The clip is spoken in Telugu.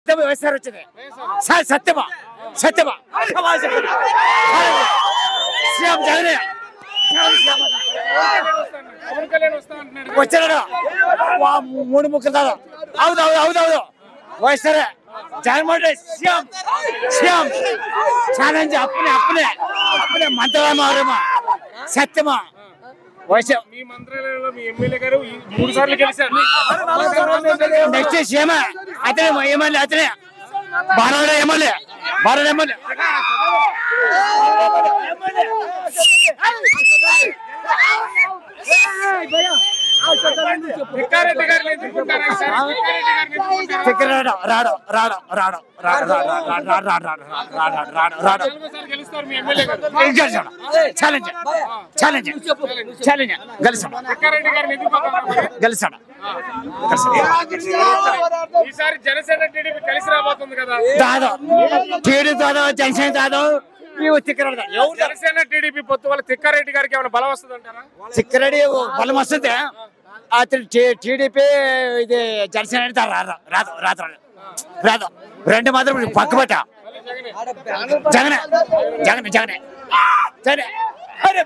సత్యం వైఎస్ఆర్ వచ్చింది స- సత్యమా సత్యమా సమాజ సీఎం జగనే పవన్ కళ్యాణ్ వస్తా అంటున్నాడు వచ్చాడు వా, మూడు ముక్కలు దాదా అవుదు అవుదు అవుదు అవుదు YSR Jaganmohan Reddy CM CM challenge అప్పునే అప్పునే అప్పునే మంత్రమా సత్యమా వైఎస్ఆర్ మీ మంత్రాలయంలో మీ ఎమ్మెల్యే గారు ఈ మూడు సార్లు గెలిచారు నెక్స్ట్ సీఎం అతనే ఎమ్మెల్యే అతనే బారాడ ఎమ్మెల్యే బారాడ ఎమ్మెల్యే తిక్కారెడ్డి గారిని ఎదుర్కొంటారా ఈసారి? తిక్కారెడ్డి గారిని ఎదుర్కొంటారా? తిక్కర రాడు రాడు రాడు రాడు రాడు రాడు రాడు రాడు రాడు రాడు రాడు రాడు రాడు నాలుగో సారి గెలుస్తారు మీ ఎమ్మెల్యే గారు గెలిచాడు ఛాలెంజ్ ఛాలెంజ్ ఛాలెంజ్ గెలిచాడు తిక్కారెడ్డి గారిని ఎదుర్కొంటారా మరి? గెలిచాడు ఈసారి జనసేన టీడీపీ కలిసి రాబోతుంది కదా దాదు టీడీ దాదు జనసేన దాదు ఇవి తిక్కరాడు ఎవరు జనసేన టీడీపీ పొత్తు వల్ల తిక్కారెడ్డి గారికి ఏమైనా బలం వస్తుంది అంటారా తిక్కరడి బలం వస్తుంది అతను టీడీపీ ఇది జనసేన అంటే రాదు రాదు రాదు రాదు రాదు రెండు మాత్రం పక్కబట్ట జగనే జగనే జగనే జగనే అరే.